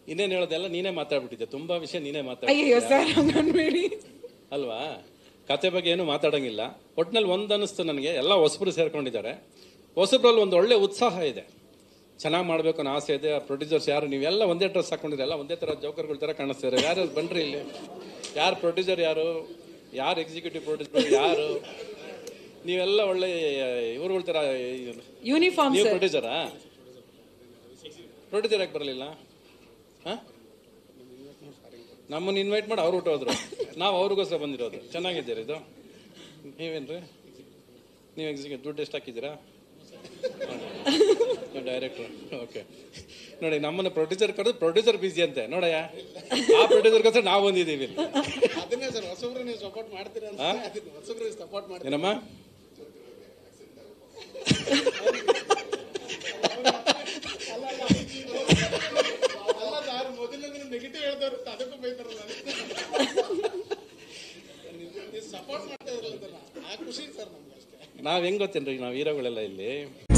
ಇನ್ನೇನು ಹೇಳೋದೆಲ್ಲ ನೀನೇ ಮಾತಾಡ್ಬಿಟ್ಟಿದ್ದೆ ತುಂಬಾ ವಿಷಯ ನೀನೇ ಅಯ್ಯೋ ಮಾತಾಡ್ಬಿಟ್ಟಿದ್ದೆ ಸರ್ ಹಂಗನ್ಬೇಡಿ ಅಲ್ವಾ ಕತೆ ಬಗ್ಗೆ ಏನು ಮಾತಾಡಂಗಿಲ್ಲ ಒಟ್ನಲ್ಲಿ ಒಂದು ಅನಿಸ್ತು ನನಗೆ ಎಲ್ಲ ಹೊಸಬ್ರು ಸೇರ್ಕೊಂಡಿದ್ದಾರೆ ಹೊಸಬ್ರಲ್ಲಿ ಒಂದು ಒಳ್ಳೆ ಉತ್ಸಾಹ ಇದೆ ಚೆನ್ನಾಗಿ ಮಾಡಬೇಕು ಅನ್ನೋ ಆಸೆ ಇದೆ ಪ್ರೊಡ್ಯೂಸರ್ಸ್ ಯಾರು ನೀವೆಲ್ಲ ಒಂದೇ ಡ್ರೆಸ್ ಹಾಕೊಂಡಿದ್ರೆ ಎಲ್ಲ ಒಂದೇ ಥರ ಜೋಕರ್ಗಳ ಥರ ಕಾಣಿಸ್ತಾರೆ ಯಾರು ಬನ್ರಿ ಇಲ್ಲಿ ಯಾರು ಪ್ರೊಡ್ಯೂಸರ್ ಯಾರು ಯಾರು ಎಕ್ಸಿಕ್ಯೂಟಿವ್ ಪ್ರೊಡ್ಯೂಸರ್ ಯಾರು ನೀವೆಲ್ಲ ಒಳ್ಳೆ ಇವ್ರುಗಳ ಥರ ಯೂನಿಫಾರ್ಮ್ ನೀವು ಸರ್ ಪ್ರೊಡ್ಯೂಸರಾ ಪ್ರೊಡ್ಯೂಸರ್ ಯಾಕೆ ಬರಲಿಲ್ಲ ಹಾಂ ನಮ್ಮನ್ನು ಇನ್ವೈಟ್ ಮಾಡಿ ಅವ್ರು ಹೊಟ್ಟೋದ್ರು ನಾವು ಅವ್ರಿಗೋಸ್ಕರ ಬಂದಿರೋದು ಚೆನ್ನಾಗಿದ್ದೀರಿ ಇದು ನೀವೇನ್ರಿ ನೀವು ಎಕ್ಸಿಕ್ಯೂಟ್ ದುಡ್ಡು ಎಷ್ಟು ಹಾಕಿದ್ದೀರಾ ಡೈರೆಕ್ಟ್ರು ಓಕೆ ನೋಡಿ ನಮ್ಮನ್ನು ಪ್ರೊಡ್ಯೂಸರ್ ಕರೆದು ಪ್ರೊಡ್ಯೂಸರ್ ಬಿಸಿ ಅಂತೆ ನೋಡಯ್ಯ ಆ ಪ್ರೊಡ್ಯೂಸರ್ಗೋಸ್ಕರ ನಾವು ಬಂದಿದ್ದೀವಿ ಇಲ್ಲಿ. ಅದನ್ನೇ ಸರ್ ಹೊಸಬ್ರು ನೀವು ಸಪೋರ್ಟ್ ಮಾಡ್ತೀರಾ ಅಂತ ಹಾ? ಅದನ್ನ ಹೊಸಬ್ರು ಸಪೋರ್ಟ್ ಮಾಡ್ತೀರಾ ಏನಮ್ಮ ಅಲ್ಲ ಸರ್ ಮೊದಲಿಂದ ನೆಗೆಟಿವ್ ಹೇಳ್ದವ್ರು ಅದಕ್ಕೂ ಬೈತಾರಲ್ಲ ನೀವು ಸಪೋರ್ಟ್ ಮಾಡ್ತಾ ಇದ್ರಲ್ಲ ಅದನ್ನ ಆ ಖುಷಿ ಸರ್ ನಮ್ಗೆ ಅಷ್ಟೇ ನಾವು ಹೆಂಗ್ ಗೊತ್ತೇನ್ರಿ ನಾವು ಹೀರೋಗಳೆಲ್ಲ ಇಲ್ಲಿ